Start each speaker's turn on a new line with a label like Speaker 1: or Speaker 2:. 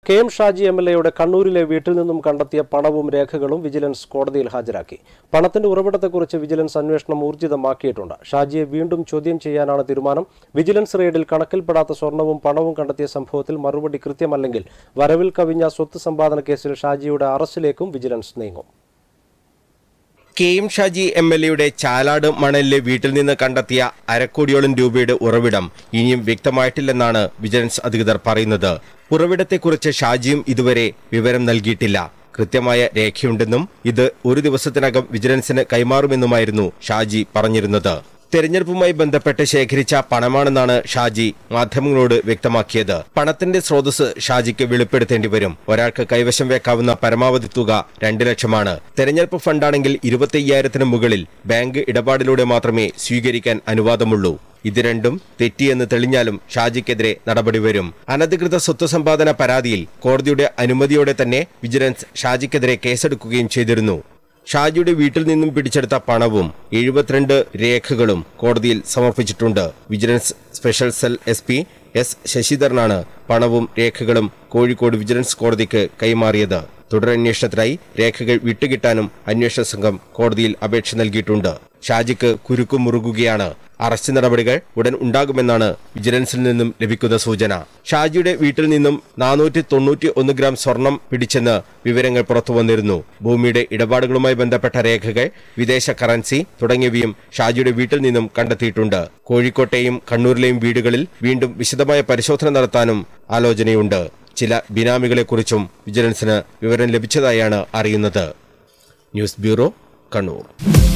Speaker 1: K M Shaji M L എയുടെ കണ്ണൂരിലെ വീട്ടിൽ നിന്നും കണ്ടെത്തിയ പണവും രേഖകളും വിജിലൻസ് കോടതിയിൽ ഹാജരാക്കി പണത്തിന്റെ ഉറവിടത്തെക്കുറിച്ച് വിജിലൻസ് അന്വേഷണം ഊർജിതമാക്കിയിട്ടുണ്ട് ഷാജിയെ വീണ്ടും ചോദ്യം ചെയ്യാനാണ് തീരുമാനം വിജിലൻസ് റെയ്ഡിൽ കണക്കിൽപ്പെടാത്ത സ്വർണവും പണവും കണ്ടെത്തിയ സംഭവത്തിൽ മറുപടി കൃത്യമല്ലെങ്കിൽ വരവിൽ കവിഞ്ഞ സ്വത്ത് സമ്പാദന കേസിൽ ഷാജിയുടെ അറസ്റ്റിലേക്കും വിജിലൻസ് നീങ്ങും
Speaker 2: K M Shaji M L എയുടെ ചാലാട് മണലിലെ വീട്ടിൽ നിന്ന് കണ്ടെത്തിയ അരക്കോടിയോളം രൂപയുടെ ഉറവിടം ഇനിയും വ്യക്തമായിട്ടില്ലെന്നാണ് വിജിലൻസ് അധികൃതർ പറയുന്നത് ഉറവിടത്തെക്കുറിച്ച് ഷാജിയും ഇതുവരെ വിവരം നൽകിയിട്ടില്ല കൃത്യമായ രേഖയുണ്ടെന്നും ഇത് ഒരു ദിവസത്തിനകം വിജിലൻസിന് കൈമാറുമെന്നുമായിരുന്നു ഷാജി പറഞ്ഞിരുന്നത് തെരഞ്ഞെടുപ്പുമായി ബന്ധപ്പെട്ട് ശേഖരിച്ച പണമാണെന്നാണ് ഷാജി മാധ്യമങ്ങളോട് വ്യക്തമാക്കിയത് പണത്തിന്റെ സ്രോതസ് ഷാജിക്ക് വെളിപ്പെടുത്തേണ്ടി വരും ഒരാൾക്ക് കൈവശം വെക്കാവുന്ന പരമാവധി തുക രണ്ട് ലക്ഷമാണ് തെരഞ്ഞെടുപ്പ് ഫണ്ടാണെങ്കിൽ ഇരുപത്തി മുകളിൽ ബാങ്ക് ഇടപാടിലൂടെ മാത്രമേ സ്വീകരിക്കാൻ അനുവാദമുള്ളൂ ഇത് രണ്ടും തെറ്റിയെന്ന് തെളിഞ്ഞാലും ഷാജിക്കെതിരെ നടപടി വരും അനധികൃത സ്വത്ത് സമ്പാദന പരാതിയിൽ കോടതിയുടെ അനുമതിയോടെ തന്നെ വിജിലൻസ് ഷാജിക്കെതിരെ കേസെടുക്കുകയും ചെയ്തിരുന്നു ഷാജിയുടെ വീട്ടിൽ നിന്നും പിടിച്ചെടുത്ത പണവും എഴുപത്തിരണ്ട് രേഖകളും കോടതിയിൽ സമർപ്പിച്ചിട്ടുണ്ട് vigilance special cell S P S ശശിധരനാണ് പണവും രേഖകളും കോഴിക്കോട് വിജിലൻസ് കോടതിക്ക് കൈമാറിയത് തുടരന്വേഷണത്തിനായി രേഖകൾ വിട്ടുകിട്ടാനും അന്വേഷണ സംഘം കോടതിയിൽ അപേക്ഷ നൽകിയിട്ടുണ്ട് ഷാജിക്ക് കുരുക്കു മുറുകുകയാണ് അറസ്റ്റ് നടപടികൾ ഉടൻ ഉണ്ടാകുമെന്നാണ് വിജിലൻസിൽ നിന്നും ലഭിക്കുന്ന സൂചന ഷാജിയുടെ വീട്ടിൽ നിന്നും നാനൂറ്റി തൊണ്ണൂറ്റി ഒന്ന് ഗ്രാം സ്വർണം പിടിച്ചെന്ന് വിവരങ്ങൾ പുറത്തുവന്നിരുന്നു ഭൂമിയുടെ ഇടപാടുകളുമായി ബന്ധപ്പെട്ട രേഖകൾ വിദേശ കറൻസി തുടങ്ങിയവയും ഷാജിയുടെ വീട്ടിൽ നിന്നും കണ്ടെത്തിയിട്ടുണ്ട് കോഴിക്കോട്ടെയും കണ്ണൂരിലെയും വീടുകളിൽ വീണ്ടും വിശദമായ പരിശോധന നടത്താനും ആലോചനയുണ്ട് ചില ബിനാമികളെക്കുറിച്ചും വിജിലൻസിന് വിവരം ലഭിച്ചതായാണ് അറിയുന്നത് ന്യൂസ് ബ്യൂറോ കണ്ണൂർ